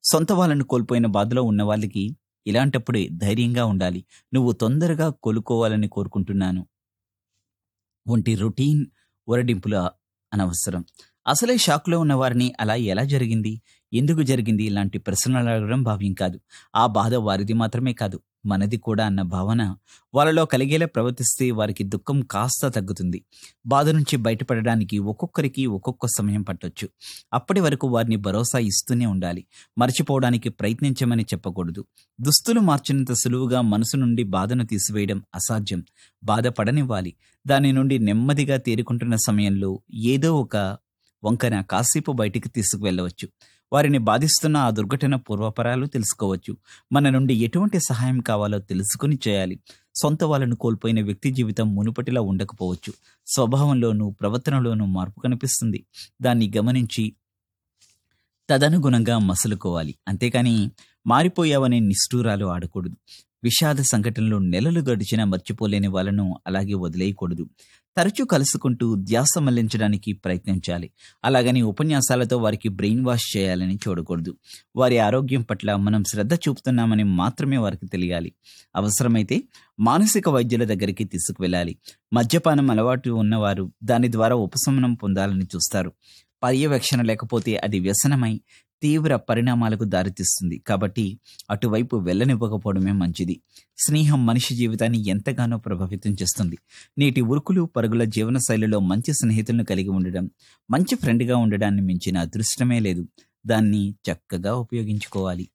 సొంత వాళ్ళను కోల్పోయిన బాధలో ఉన్న వాళ్ళకి ఇలాంటప్పుడే ధైర్యంగా ఉండాలి నువ్వు తొందరగా కోలుకోవాలని కోరుకుంటున్నాను వంటి రొటీన్ ఒరడింపుల అనవసరం అసలే షాక్లో ఉన్న వారిని అలా ఎలా జరిగింది ఎందుకు జరిగింది ఇలాంటి ప్రశ్నలు అడగడం భావ్యం కాదు ఆ బాధ వారిది మాత్రమే కాదు మనది కూడా అన్న భావన వాళ్ళలో కలిగేలా ప్రవర్తిస్తే వారికి దుఃఖం కాస్త తగ్గుతుంది బాధ నుంచి బయటపడడానికి ఒక్కొక్కరికి ఒక్కొక్క సమయం పట్టొచ్చు అప్పటి వరకు వారిని భరోసా ఇస్తూనే ఉండాలి మర్చిపోవడానికి ప్రయత్నించమని చెప్పకూడదు దుస్తులు మార్చినంత సులువుగా మనసు నుండి బాధను తీసివేయడం అసాధ్యం బాధపడనివ్వాలి దాని నుండి నెమ్మదిగా తేరుకుంటున్న సమయంలో ఏదో ఒక వంకన కాసేపు బయటికి తీసుకువెళ్ళవచ్చు వారిని బాధిస్తున్న ఆ దుర్ఘటన పూర్వపరాలు తెలుసుకోవచ్చు మన నుండి ఎటువంటి సహాయం కావాలో తెలుసుకుని చేయాలి సొంత వాళ్ళను కోల్పోయిన వ్యక్తి జీవితం మునుపటిలా ఉండకపోవచ్చు స్వభావంలోనూ ప్రవర్తనలోనూ మార్పు కనిపిస్తుంది దాన్ని గమనించి తదనుగుణంగా మసులుకోవాలి అంతేకాని మారిపోయావనే నిష్ఠూరాలు ఆడకూడదు విషాద సంఘటనలు నెలలు గడిచినా మర్చిపోలేని వాళ్ళను అలాగే వదిలేయకూడదు తరచూ కలుసుకుంటూ ధ్యాస మళ్లించడానికి ప్రయత్నించాలి అలాగని ఉపన్యాసాలతో వారికి బ్రెయిన్ వాష్ చేయాలని చూడకూడదు వారి ఆరోగ్యం పట్ల మనం శ్రద్ధ చూపుతున్నామని మాత్రమే వారికి తెలియాలి అవసరమైతే మానసిక వైద్యుల దగ్గరికి తీసుకువెళ్ళాలి మద్యపానం అలవాటు ఉన్నవారు దాని ద్వారా ఉపశమనం పొందాలని చూస్తారు పర్యవేక్షణ లేకపోతే అది వ్యసనమై తీవ్ర పరిణామాలకు దారితీస్తుంది కాబట్టి అటువైపు వెళ్ళనివ్వకపోవడమే మంచిది స్నేహం మనిషి జీవితాన్ని ఎంతగానో ప్రభావితం చేస్తుంది నేటి ఉరుకులు పరుగుల జీవన శైలిలో మంచి స్నేహితులను కలిగి ఉండడం మంచి ఫ్రెండ్గా ఉండడాన్ని మించిన అదృష్టమే లేదు దాన్ని చక్కగా ఉపయోగించుకోవాలి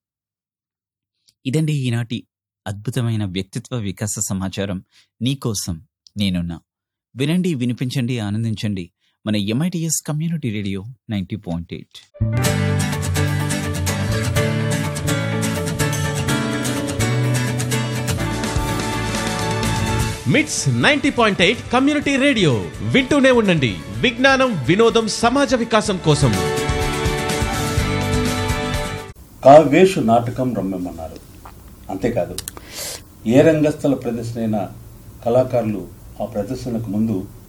ఇదండి ఈనాటి అద్భుతమైన వ్యక్తిత్వ వికాస సమాచారం నీకోసం నేనున్నా వినండి వినిపించండి ఆనందించండి మన MITS community radio ninety point eight MITS ninety point eight community radio వింటూనే ఉండండి విజ్ఞానం వినోదం సమాజ వికాసం కోసం కావ్యేషు నాటకం రమ్యమన్నారు అంతేకాదు ఏ రంగస్థల ప్రదర్శన అయినా కళాకారులు ఆ ప్రదర్శనకు ముందు